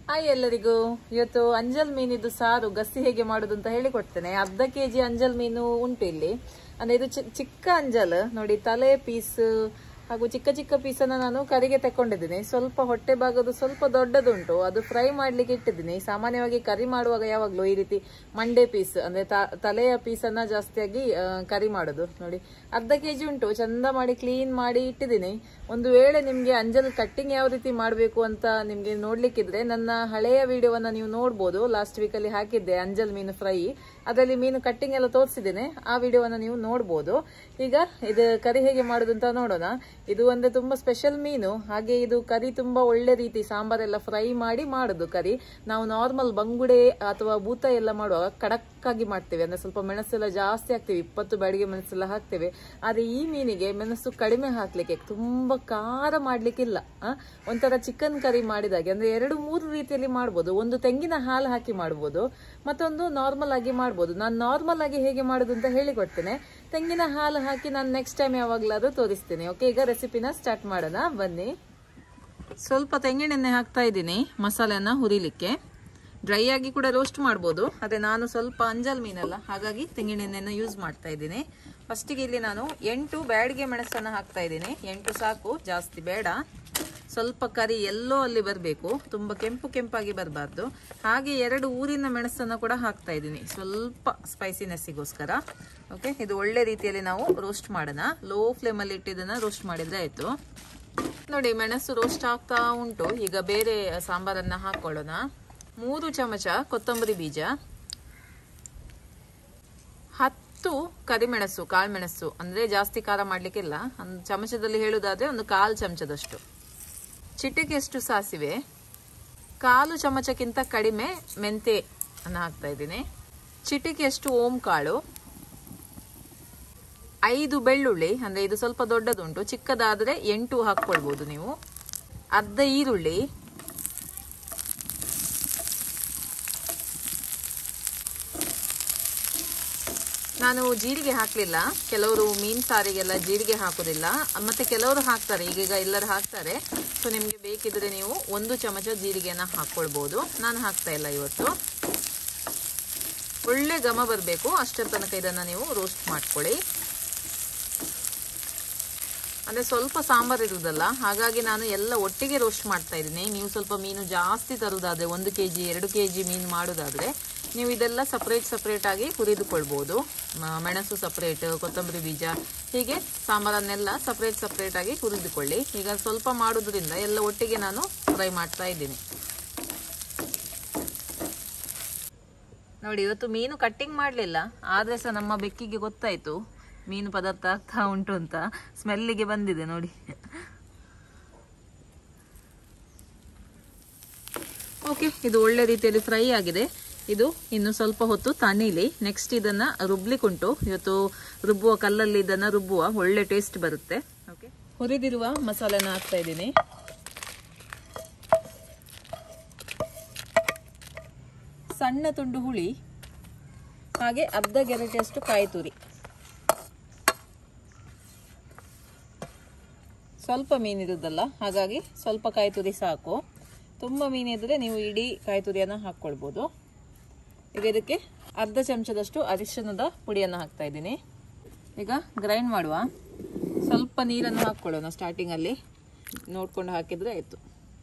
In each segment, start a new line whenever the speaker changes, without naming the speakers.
Hi ಎಲ್ಲರಿಗೂ ಇವತ್ತು ಅಂಜಲ್ ಮೀನಿದ್ದು ಸಾರು ಗಸಿ ಹೇಗೆ ಮಾಡುದು ಅಂತ ಹೇಳಿಕೊಡ್ತೇನೆ ಅರ್ಧ ಕೆಜಿ ಅಂಜಲ್ ಮೀನು ಉಂಟು ಇಲ್ಲಿ ಅಂದ್ರೆ ಇದು ಚಿ- ಚಿಕ್ಕ ಅಂಜಲ್ ನೋಡಿ ತಲೆ ಪೀಸ್ ಹಾಗೂ ಚಿಕ್ಕ ಚಿಕ್ಕ ಪೀಸನ್ನ ನಾನು ಕರಿಗೆ ತಕೊಂಡಿದ್ದೀನಿ ಸ್ವಲ್ಪ ಹೊಟ್ಟೆ ಭಾಗದ್ದು ಸ್ವಲ್ಪ ದೊಡ್ಡದುಂಟು ಅದು ಫ್ರೈ ಮಾಡ್ಲಿಕ್ಕೆ ಇಟ್ಟಿದ್ದೀನಿ ಸಾಮಾನ್ಯವಾಗಿ ಕರಿ ಮಾಡುವಾಗ ಯಾವಾಗ್ಲೂ ಈ ರೀತಿ ಮಂಡೆ ಪೀಸ್ ಅಂದ್ರೆ ತ- ತಲೆಯ ಪೀಸನ್ನ ಜಾಸ್ತಿಯಾಗಿ ಆ, ಕರಿ ಮಾಡೋದು ನೋಡಿ ಅರ್ಧ ಕೆಜಿ ಉಂಟು ಚಂದ ಮಾಡಿ ಕ್ಲೀನ್ ಮಾಡಿ ಇಟ್ಟಿದ್ದೀನಿ ಒಂದು ವೇಳೆ ನಿಮ್ಗೆ ಅಂಜಲ್ ಕಟ್ಟಿಂಗ್ ಯಾವ ರೀತಿ ಮಾಡಬೇಕು ಅಂತ ನಿಮ್ಗೆ ನೋಡ್ಲಿಕ್ಕಿದ್ರೆ ನನ್ನ ಹಳೆಯ ವಿಡಿಯೋವನ್ನ ನೀವು ನೋಡ್ಬೋದು ಲಾಸ್ಟ್ ವೀಕ್ ಅಲ್ಲಿ ಹಾಕಿದ್ದೆ ಅಂಜಲ್ ಮೀನು ಫ್ರೈ ಅದರಲ್ಲಿ ಮೀನು ಕಟ್ಟಿಂಗ್ ಎಲ್ಲ ತೋರಿಸಿದ್ದೇನೆ ಆ ವಿಡಿಯೋವನ್ನ ನೀವು ನೋಡ್ಬೋದು ಈಗ ಇದು ಕರಿ ಹೇಗೆ ಮಾಡುದು ಅಂತ ನೋಡೋಣ ಇದು ಅಂದ್ರೆ ತುಂಬಾ ಸ್ಪೆಷಲ್ ಮೀನು ಹಾಗೆ ಇದು ಕರಿ ತುಂಬಾ ಒಳ್ಳೆ ರೀತಿ ಸಾಂಬಾರೆಲ್ಲ ಫ್ರೈ ಮಾಡಿ ಮಾಡುದು ಕರಿ ನಾವು ನಾರ್ಮಲ್ ಬಂಗುಡೆ ಅಥವಾ ಬೂತ ಎಲ್ಲ ಮಾಡುವಾಗ ಖಡಕ್ ಆಗಿ ಮಾಡ್ತೇವೆ ಅಂದ್ರೆ ಸ್ವಲ್ಪ ಮೆಣಸೆಲ್ಲ ಜಾಸ್ತಿ ಹಾಕ್ತೇವೆ ಇಪ್ಪತ್ತು ಬ್ಯಾಡಿಗೆ ಮೆಣಸೆಲ್ಲ ಹಾಕ್ತೇವೆ ಆದ್ರೆ ಈ ಮೀನಿಗೆ ಮೆಣಸು ಕಡಿಮೆ ಹಾಕ್ಲಿಕ್ಕೆ ತುಂಬಾ ಖಾರ ಮಾಡ್ಲಿಕ್ಕಿಲ್ಲ ಆ? ಒಂಥರ ಚಿಕನ್ ಕರಿ ಮಾಡಿದಾಗೆ ಅಂದ್ರೆ ಎರಡು ಮೂರು ರೀತಿಯಲ್ಲಿ ಮಾಡ್ಬೋದು ಒಂದು ತೆಂಗಿನ ಹಾಲು ಹಾಕಿ ಮಾಡ್ಬೋದು ಮತ್ತೊಂದು ನಾರ್ಮಲ್ ಆಗಿ ಮಾಡ್ಬೋದು ನಾನು ನಾರ್ಮಲ್ ಆಗಿ ಹೇಗೆ ಮಾಡುದು ಅಂತ ಹೇಳಿಕೊಡ್ತೇನೆ ತೆಂಗಿನ ಹಾಲು ಹಾಕಿ ನಾನು ನೆಕ್ಸ್ಟ್ ಟೈಮ್ ಯಾವಾಗ್ಲಾದ್ರೂ ತೋರಿಸ್ತೇನೆ ಓಕೆ ಈಗ ರೆಸಿಪಿನ ಸ್ಟಾರ್ಟ್ ಮಾಡೋಣ ಬನ್ನಿ ಸ್ವಲ್ಪ ತೆಂಗಿನೆಣ್ಣೆ ಹಾಕ್ತಾ ಇದ್ದೀನಿ ಮಸಾಲೆಯನ್ನ ಹುರಿಲಿಕ್ಕೆ ಡ್ರೈ ಆಗಿ ಕೂಡ ರೋಸ್ಟ್ ಮಾಡ್ಬೋದು ಅದೇ ನಾನು ಸ್ವಲ್ಪ ಅಂಜಲ್ ಮೀನಲ್ಲ ಹಾಗಾಗಿ ತೆಂಗಿನೆಣ್ಣೆನ ಯೂಸ್ ಮಾಡ್ತಾ ಇದ್ದೀನಿ ಫಸ್ಟಿಗೆ ಇಲ್ಲಿ ನಾನು ಎಂಟು ಬ್ಯಾಡಿಗೆ ಮೆಣಸನ್ನು ಹಾಕ್ತಾ ಇದ್ದೀನಿ ಎಂಟು ಸಾಕು ಜಾಸ್ತಿ ಬೇಡ ಸ್ವಲ್ಪ ಕರಿ ಎಲ್ಲೋ ಅಲ್ಲಿ ಬರಬೇಕು ತುಂಬ ಕೆಂಪು ಕೆಂಪಾಗಿ ಬರಬಾರ್ದು ಹಾಗೆ ಎರಡು ಊರಿನ ಮೆಣಸನ್ನು ಕೂಡ ಹಾಕ್ತಾ ಇದ್ದೀನಿ ಸ್ವಲ್ಪ ಸ್ಪೈಸಿನೆಸ್ಸಿಗೋಸ್ಕರ ಓಕೆ ಇದು ಒಳ್ಳೆ ರೀತಿಯಲ್ಲಿ ನಾವು ರೋಸ್ಟ್ ಮಾಡೋಣ ಲೋ ಫ್ಲೇಮಲ್ಲಿ ಇಟ್ಟಿದ್ದನ್ನು ರೋಸ್ಟ್ ಮಾಡಿದ್ರೆ ಆಯಿತು ನೋಡಿ ಮೆಣಸು ರೋಸ್ಟ್ ಆಗ್ತಾ ಉಂಟು ಈಗ ಬೇರೆ ಸಾಂಬಾರನ್ನ ಹಾಕೊಳ್ಳೋಣ ಮೂರು ಚಮಚ ಕೊತ್ತಂಬರಿ ಬೀಜ ಹತ್ತು ಕರಿಮೆಣಸು ಕಾಳುಮೆಣಸು ಅಂದ್ರೆ ಜಾಸ್ತಿ ಖಾರ ಮಾಡ್ಲಿಕ್ಕಿಲ್ಲ ಒಂದು ಚಮಚದಲ್ಲಿ ಹೇಳುದಾದ್ರೆ ಒಂದು ಕಾಲು ಚಮಚದಷ್ಟು ಚಿಟಿಕೆಷ್ಟು ಸಾಸಿವೆ ಕಾಲು ಚಮಚಕ್ಕಿಂತ ಕಡಿಮೆ ಮೆಂತೆ ಅನ್ನ ಹಾಕ್ತಾ ಇದ್ದೀನಿ ಚಿಟಿಕೆಯಷ್ಟು ಓಂ ಕಾಳು ಐದು ಬೆಳ್ಳುಳ್ಳಿ ಅಂದ್ರೆ ಇದು ಸ್ವಲ್ಪ ದೊಡ್ಡದುಂಟು ಚಿಕ್ಕದಾದ್ರೆ ಎಂಟು ಹಾಕ್ಕೊಳ್ಬಹುದು ನೀವು ಅರ್ಧ ಈರುಳ್ಳಿ ನಾನು ಜೀರಿಗೆ ಹಾಕ್ಲಿಲ್ಲ ಕೆಲವರು ಮೀನ್ ಸಾರಿಗೆಲ್ಲ ಜೀರಿಗೆ ಹಾಕೋದಿಲ್ಲ ಮತ್ತೆ ಕೆಲವರು ಹಾಕ್ತಾರೆ ಈಗೀಗ ಎಲ್ಲರೂ ಹಾಕ್ತಾರೆ ಸೊ ನಿಮ್ಗೆ ಬೇಕಿದ್ರೆ ನೀವು ಒಂದು ಚಮಚ ಜೀರಿಗೆನ ಹಾಕೊಳ್ಬಹುದು ನಾನು ಹಾಕ್ತಾ ಇಲ್ಲ ಇವತ್ತು ಒಳ್ಳೆ ಘಮ ಬರಬೇಕು ಅಷ್ಟರ ತನಕ ಇದನ್ನ ನೀವು ರೋಸ್ಟ್ ಮಾಡ್ಕೊಳ್ಳಿ ಅಂದ್ರೆ ಸ್ವಲ್ಪ ಸಾಂಬಾರ್ ಇರುವುದಲ್ಲ ಹಾಗಾಗಿ ನಾನು ಎಲ್ಲ ಒಟ್ಟಿಗೆ ರೋಸ್ಟ್ ಮಾಡ್ತಾ ಇದ್ದೀನಿ ನೀವು ಸ್ವಲ್ಪ ಮೀನು ಜಾಸ್ತಿ ತರುವುದಾದ್ರೆ ಒಂದು ಕೆ ಜಿ ಎರಡು ಕೆ ಜಿ ಮೀನು ಮಾಡೋದಾದ್ರೆ ನೀವು ಇದೆಲ್ಲ ಸಪ್ರೇಟ್ ಸಪ್ರೇಟ್ ಆಗಿ ಹುರಿದುಕೊಳ್ಬೋದು ಮ- ಮೆಣಸು ಸಪ್ರೇಟ್ ಕೊತ್ತಂಬರಿ ಬೀಜ ಹೀಗೆ ಸಾಂಬಾರನ್ನೆಲ್ಲ ಸಪ್ರೇಟ್ ಸಪ್ರೇಟ್ ಆಗಿ ಹುರಿದುಕೊಳ್ಳಿ ಈಗ ಸ್ವಲ್ಪ ಮಾಡೋದ್ರಿಂದ ಎಲ್ಲ ಒಟ್ಟಿಗೆ ನಾನು ಫ್ರೈ ಮಾಡ್ತಾ ಇದ್ದೀನಿ ನೋಡಿ ಇವತ್ತು ಮೀನು ಕಟ್ಟಿಂಗ್ ಮಾಡಲಿಲ್ಲ ಆದ್ರೆ ಸಹ ನಮ್ಮ ಬೆಕ್ಕಿಗೆ ಗೊತ್ತಾಯ್ತು ಮೀನು ಪದಾರ್ಥ ಆಗ್ತಾ ಉಂಟು ಅಂತ ಸ್ಮೆಲ್ಲಿಗೆ ಬಂದಿದೆ ನೋಡಿ ಓಕೆ ಇದು ಒಳ್ಳೆ ರೀತಿಯಲ್ಲಿ ಫ್ರೈ ಆಗಿದೆ ಇದು ಇನ್ನು ಸ್ವಲ್ಪ ಹೊತ್ತು ತಣಿಲಿ ನೆಕ್ಸ್ಟ್ ಇದನ್ನ ರುಬ್ಲಿಕ್ಕುಂಟು ಇವತ್ತು ರುಬ್ಬುವ ಕಲ್ಲಲ್ಲಿ ಇದನ್ನ ರುಬ್ಬುವ ಒಳ್ಳೆ ಟೇಸ್ಟ್ ಬರುತ್ತೆ ಓಕೆ ಹುರಿದಿರುವ ಮಸಾಲೆನ ಹಾಕ್ತಾ ಇದ್ದೀನಿ ಸಣ್ಣ ತುಂಡು ಹುಳಿ ಹಾಗೆ ಅರ್ಧ ಗೆರಟೆಯಷ್ಟು ಕಾಯಿ ತುರಿ ಸ್ವಲ್ಪ ಮೀನಿರುವುದಲ್ಲ ಹಾಗಾಗಿ ಸ್ವಲ್ಪ ಕಾಯಿ ತುರಿ ಸಾಕು ತುಂಬ ಮೀನಿದ್ರೆ ನೀವು ಇಡೀ ಕಾಯಿ ತುರಿಯನ್ನು ಹಾಕ್ಕೊಳ್ಬೋದು ಈಗ ಇದಕ್ಕೆ ಅರ್ಧ ಚಮಚದಷ್ಟು ಅರಿಶಿಣದ ಪುಡಿಯನ್ನು ಹಾಕ್ತಾ ಇದ್ದೀನಿ ಈಗ ಗ್ರೈಂಡ್ ಮಾಡುವ ಸ್ವಲ್ಪ ನೀರನ್ನು ಹಾಕ್ಕೊಳ್ಳೋಣ ಸ್ಟಾರ್ಟಿಂಗಲ್ಲಿ ನೋಡ್ಕೊಂಡು ಹಾಕಿದರೆ ಆಯಿತು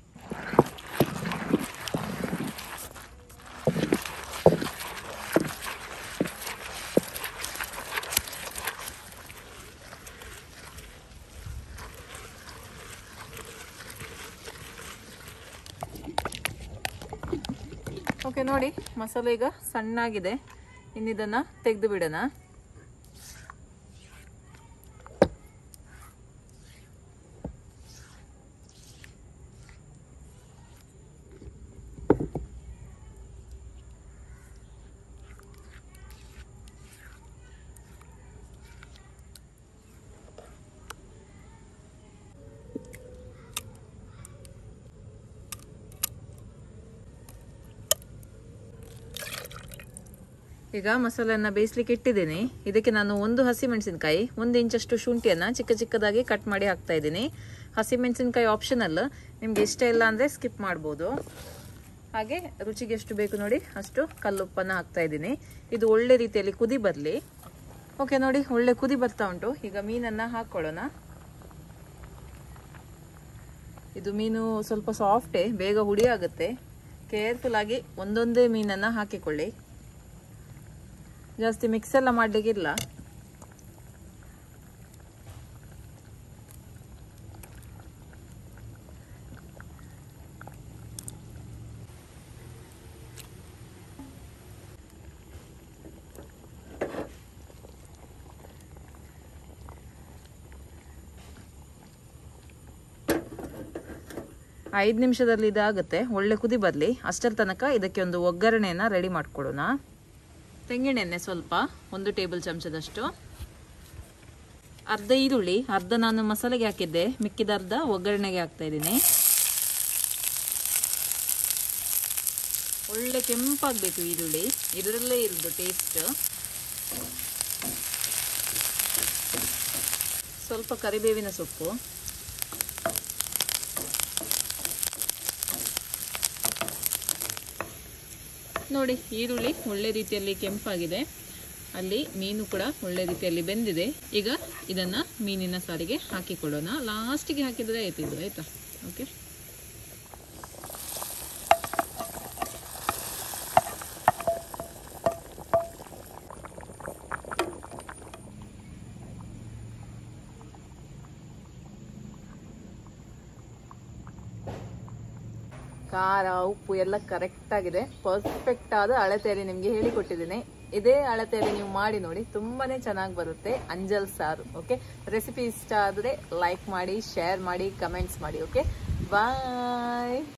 ಓಕೆ ನೋಡಿ ಮಸಾಲೆ ಈಗ ಸಣ್ಣಾಗಿದೆ ಇನ್ನಿದನ್ನ ತೆಗೆದು ಬಿಡೋಣ ಈಗ ಮಸಾಲೆಯನ್ನ ಬೇಯಿಸ್ಲಿಕ್ಕೆ ಇಟ್ಟಿದ್ದೀನಿ ಇದಕ್ಕೆ ನಾನು ಒಂದು ಹಸಿ ಮೆಣಸಿನಕಾಯಿ ಒಂದು ಇಂಚಷ್ಟು ಶುಂಠಿಯನ್ನ ಚಿಕ್ಕ ಚಿಕ್ಕದಾಗಿ ಕಟ್ ಮಾಡಿ ಹಾಕ್ತಾ ಇದ್ದೀನಿ ಹಸಿ ಮೆಣಸಿನಕಾಯಿ ಆಪ್ಷನಲ್ ನಿಮ್ಗೆ ಇಷ್ಟ ಇಲ್ಲ ಅಂದರೆ ಸ್ಕಿಪ್ ಮಾಡ್ಬೋದು ಹಾಗೆ ರುಚಿಗೆ ಎಷ್ಟು ಬೇಕು ನೋಡಿ ಅಷ್ಟು ಕಲ್ಲುಪ್ಪನ್ನ ಹಾಕ್ತಾ ಇದ್ದೀನಿ ಇದು ಒಳ್ಳೆ ರೀತಿಯಲ್ಲಿ ಕುದಿ ಬರಲಿ ಓಕೆ ನೋಡಿ ಒಳ್ಳೆ ಕುದಿ ಬರ್ತಾ ಉಂಟು ಈಗ ಮೀನನ್ನ ಹಾಕೊಳ್ಳೋಣ ಇದು ಮೀನು ಸ್ವಲ್ಪ ಸಾಫ್ಟೇ ಬೇಗ ಹುಡಿ ಆಗುತ್ತೆ ಕೇರ್ಫುಲ್ ಆಗಿ ಒಂದೊಂದೇ ಮೀನನ್ನ ಹಾಕಿಕೊಳ್ಳಿ ಜಾಸ್ತಿ ಮಿಕ್ಸ್ ಎಲ್ಲ ಮಾಡ್ಲಿಕ್ಕಿಲ್ಲ ಐದು ನಿಮಿಷದಲ್ಲಿ ಇದಾಗುತ್ತೆ ಒಳ್ಳೆ ಕುದಿ ಬರಲಿ ಅಷ್ಟರ ತನಕ ಇದಕ್ಕೆ ಒಂದು ಒಗ್ಗರಣೆಯನ್ನು ರೆಡಿ ಮಾಡ್ಕೊಳ್ಳೋಣ ತೆಂಗಿನೆಣ್ಣೆ ಸ್ವಲ್ಪ ಒಂದು ಟೇಬಲ್ ಚಮಚದಷ್ಟು ಅರ್ಧ ಈರುಳ್ಳಿ ಅರ್ಧ ನಾನು ಮಸಾಲೆಗೆ ಹಾಕಿದ್ದೆ ಮಿಕ್ಕಿದ ಅರ್ಧ ಒಗ್ಗರಣೆಗೆ ಹಾಕ್ತಾ ಇದ್ದೀನಿ ಒಳ್ಳೆ ಕೆಂಪಾಗಬೇಕು ಈರುಳ್ಳಿ ಇದರಲ್ಲೇ ಇರೋದು ಟೇಸ್ಟ್ ಸ್ವಲ್ಪ ಕರಿಬೇವಿನ ಸೊಪ್ಪು ನೋಡಿ ಈರುಳ್ಳಿ ಒಳ್ಳೆ ರೀತಿಯಲ್ಲಿ ಕೆಂಪಾಗಿದೆ ಅಲ್ಲಿ ಮೀನು ಕೂಡ ಒಳ್ಳೆ ರೀತಿಯಲ್ಲಿ ಬೆಂದಿದೆ ಈಗ ಇದನ್ನು ಮೀನಿನ ಸಾರಿಗೆ ಹಾಕಿಕೊಳ್ಳೋಣ ಲಾಸ್ಟಿಗೆ ಹಾಕಿದರೆ ಆಯ್ತು ಇದು ಆಯಿತಾ ಓಕೆ ಖಾರ ಉಪ್ಪು ಎಲ್ಲ ಕರೆಕ್ಟ್ ಆಗಿದೆ ಪರ್ಫೆಕ್ಟ್ ಆದ ಅಳತೆಯಲ್ಲಿ ನಿಮಗೆ ಹೇಳಿಕೊಟ್ಟಿದ್ದೀನಿ ಇದೇ ಅಳತೆಯಲ್ಲಿ ನೀವು ಮಾಡಿ ನೋಡಿ ತುಂಬಾನೇ ಚೆನ್ನಾಗಿ ಬರುತ್ತೆ ಅಂಜಲ್ ಸಾರು ಓಕೆ ರೆಸಿಪಿ ಇಷ್ಟ ಆದರೆ ಲೈಕ್ ಮಾಡಿ ಶೇರ್ ಮಾಡಿ ಕಮೆಂಟ್ಸ್ ಮಾಡಿ ಓಕೆ ಬಾಯ್